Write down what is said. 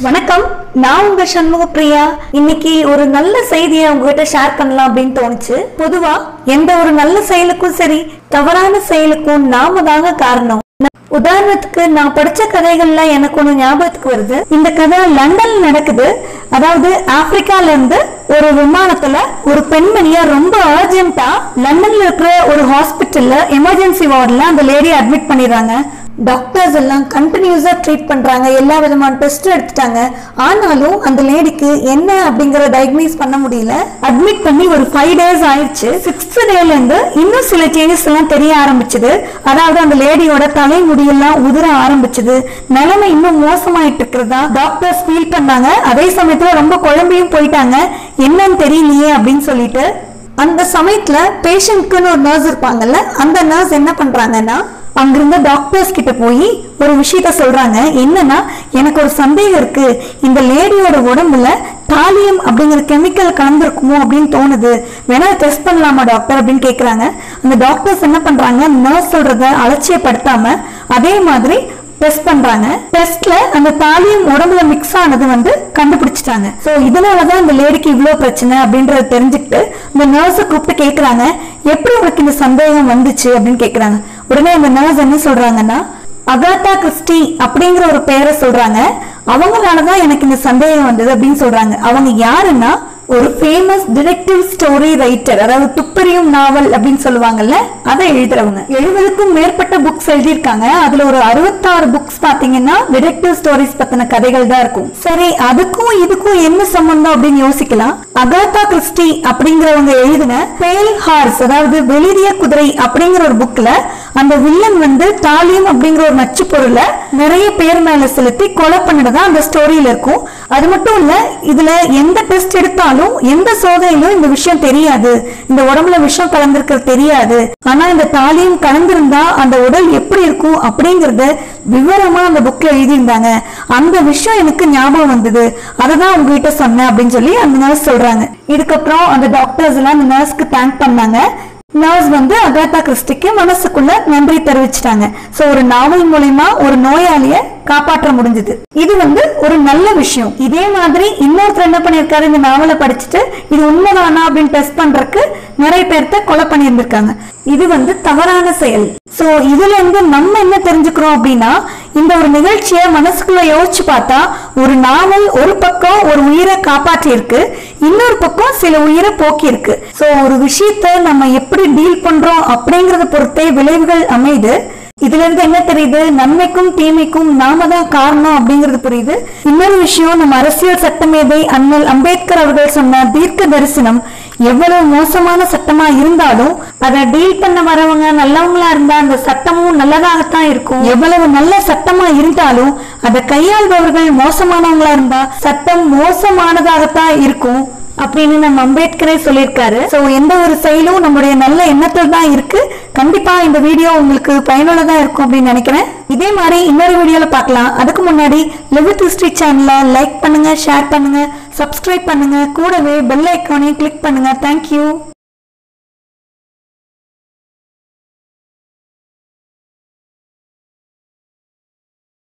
வணக்கம் நான் உங்க சண்முக பிரியா இன்னைக்கு ஒரு நல்ல செய்தியை உங்ககிட்ட ஷேர் பண்ணலாம் அப்படின்னு தோணுச்சு பொதுவா எந்த ஒரு நல்ல செயலுக்கும் சரி தவறான செயலுக்கும் நாம தாங்க காரணம் உதாரணத்துக்கு நான் படிச்ச கதைகள்ல எனக்கு ஒண்ணு ஞாபகத்துக்கு வருது இந்த கதை லண்டன்ல நடக்குது அதாவது ஆப்பிரிக்கால இருந்து ஒரு விமானத்துல ஒரு பெண்மணிய ரொம்ப அர்ஜென்ட்டா லண்டன்ல இருக்கிற ஒரு ஹாஸ்பிட்டல்ல எமர்ஜென்சி வார்டுல அந்த லேடி அட்மிட் பண்ணிடுறாங்க டாக்டர்ஸ் எல்லாம் கண்டினியூஸா ட்ரீட் பண்றாங்க எல்லா விதமான டெஸ்ட் எடுத்துட்டாங்க ஆனாலும் அந்த லேடிக்கு என்ன அப்படிங்கற டயக்னைஸ் பண்ண முடியல அட்மிட் பண்ணி ஒரு ஃபைவ் டேஸ் ஆயிடுச்சு சிக்ஸ்த் டேல இருந்து இன்னும் சில சேஞ்சஸ் எல்லாம் தெரிய ஆரம்பிச்சது அதாவது அந்த லேடியோட தலைமுடியெல்லாம் உதிர ஆரம்பிச்சது நிலைமை இன்னும் மோசமாயிட்டு இருக்கிறதா டாக்டர்ஸ் ஃபீல் பண்ணாங்க அதே சமயத்துல ரொம்ப குழம்பியும் போயிட்டாங்க என்னன்னு தெரியலையே அப்படின்னு சொல்லிட்டு அந்த சமயத்துல பேஷண்ட்க்குன்னு ஒரு நர்ஸ் இருப்பாங்கல்ல அந்த நர்ஸ் என்ன பண்றாங்கன்னா அங்கிருந்த டாக்டர்ஸ் கிட்ட போய் ஒரு விஷயத்த சொல்றாங்க என்னன்னா எனக்கு ஒரு சந்தேகம் இருக்கு இந்த லேடியோட உடம்புல தாலியம் அப்படிங்கிற கெமிக்கல் கலந்துருக்குமோ அப்படின்னு தோணுது வேணா டெஸ்ட் பண்ணலாமா டாக்டர் அப்படின்னு கேக்குறாங்க அந்த டாக்டர்ஸ் என்ன பண்றாங்க நர்ஸ் சொல்றத அலட்சியப்படுத்தாம அதே மாதிரி டெஸ்ட் பண்றாங்க டெஸ்ட்ல அந்த தாலியம் உடம்புல மிக்ஸ் ஆனது வந்து கண்டுபிடிச்சிட்டாங்க சோ இதனாலதான் இந்த லேடிக்கு இவ்ளோ பிரச்சனை அப்படின்றத தெரிஞ்சுக்கிட்டு இந்த நர்ஸை கூப்பிட்டு கேக்குறாங்க எப்படி உனக்கு இந்த சந்தேகம் வந்துச்சு அப்படின்னு கேக்குறாங்க உடனே அந்த நர்ஸ் என்ன சொல்றாங்கன்னா அகாத்தா கிறிஸ்டி அப்படிங்கிற ஒரு பெயரை சொல்றாங்க அவங்களாலதான் எனக்கு இந்த சந்தேகம் வந்தது அப்படின்னு சொல்றாங்க அவங்க யாருன்னா ஒரு ஃபேமஸ் டிடெக்டிவ் ஸ்டோரி ரைட்டர் அதாவது துப்பறியும் நாவல் அப்படின்னு சொல்லுவாங்கல்ல அதை எழுதுறவங்க எழுபதுக்கும் மேற்பட்ட புக்ஸ் எழுதியிருக்காங்க அதுல ஒரு அறுபத்தாறு புக்ஸ் பாத்தீங்கன்னா டிடெக்டிவ் ஸ்டோரிஸ் பத்தின கதைகள் தான் இருக்கும் சரி அதுக்கும் இதுக்கும் என்ன சம்பந்தம் அப்படின்னு யோசிக்கலாம் அகாத்தா கிறிஸ்டி அப்படிங்கிறவங்க எழுதின பேல் ஹார்ஸ் அதாவது வெளிரிய குதிரை அப்படிங்கிற ஒரு புக்ல அந்த வில்லன் வந்து தாலியம் அப்படிங்கிற ஒரு நச்சு பொருளை நிறைய பேர் மேல செலுத்தி கொலை பண்ணிடுதா அந்த ஸ்டோரியில இருக்கும் அது மட்டும் இல்ல இதுல எந்த டெஸ்ட் எடுத்தாலும் எந்த சோதனையிலும் இந்த விஷயம் தெரியாது இந்த உடம்புல விஷம் கலந்திருக்கிறது தெரியாது ஆனா இந்த தாலியம் கலந்திருந்தா அந்த உடல் எப்படி இருக்கும் அப்படிங்கறத விவரமா அந்த புக்ல எழுதியிருந்தாங்க அந்த விஷயம் எனக்கு ஞாபகம் வந்தது அததான் உங்ககிட்ட சொன்னேன் அப்படின்னு சொல்லி அந்த நர்ஸ் சொல்றாங்க இதுக்கப்புறம் அந்த டாக்டர்ஸ் எல்லாம் அந்த நர்ஸ்க்கு தேங்க் பண்ணாங்க நர்ஸ் வந்து அகாத்தா கிறிஸ்டிக்கு மனசுக்குள்ள நன்றி தெரிவிச்சிட்டாங்க சோ ஒரு நாவல் மூலியமா ஒரு நோயாளிய காப்பாற்ற முடிஞ்சது இது வந்து ஒரு நல்ல விஷயம் இதே மாதிரி இன்னொருத்தர் என்ன பண்ணிருக்காரு இந்த நாவலை படிச்சுட்டு இது உண்மைதானா அப்படின்னு டெஸ்ட் பண்றதுக்கு நிறைய பேர்த்த கொலை பண்ணியிருந்திருக்காங்க இது வந்து தவறான செயல் சோ இதுல இருந்து நம்ம என்ன தெரிஞ்சுக்கிறோம் அப்படின்னா இந்த ஒரு நிகழ்ச்சியை மனசுக்குள்ள யோசிச்சு பார்த்தா ஒரு நாவல் ஒரு பக்கம் ஒரு உயிரை காப்பாற்றி இருக்கு இன்னொரு பக்கம் சில உயிரை போக்கி இருக்கு சோ ஒரு விஷயத்த நம்ம எப்படி டீல் பண்றோம் அப்படிங்கறத பொறுத்தே விளைவுகள் அமையுது இதுல இருந்து என்ன தெரியுது நன்மைக்கும் தீமைக்கும் நாம தான் காரணம் அப்படிங்கிறது புரியுது இன்னொரு விஷயம் நம்ம அரசியல் சட்டமேதை அண்ணல் அம்பேத்கர் அவர்கள் சொன்ன தீர்க்க தரிசனம் எவ்வளவு மோசமான சட்டமா இருந்தாலும் அதை டீல் பண்ண வரவங்க நல்லவங்களா இருந்தா அந்த சட்டமும் நல்லதாகத்தான் இருக்கும் எவ்வளவு நல்ல சட்டமா இருந்தாலும் அதை கையாள்பவர்கள் மோசமானவங்களா இருந்தா சட்டம் மோசமானதாகத்தான் இருக்கும் அப்படின்னு நம்ம அம்பேத்கரே சொல்லியிருக்காரு சோ எந்த ஒரு செயலும் நம்முடைய நல்ல எண்ணத்தில் தான் இருக்கு கண்டிப்பா இந்த வீடியோ உங்களுக்கு பயனுள்ளதா இருக்கும் அப்படின்னு நினைக்கிறேன் இதே மாதிரி இன்னொரு வீடியோல பார்க்கலாம் அதுக்கு முன்னாடி லிவிட் ஹிஸ்டரி சேனலை லைக் பண்ணுங்க ஷேர் பண்ணுங்க சப்ஸ்கிரைப் பண்ணுங்க கூடவே பெல் ஐக்கானையும் கிளிக் பண்ணுங்க தேங்க்யூ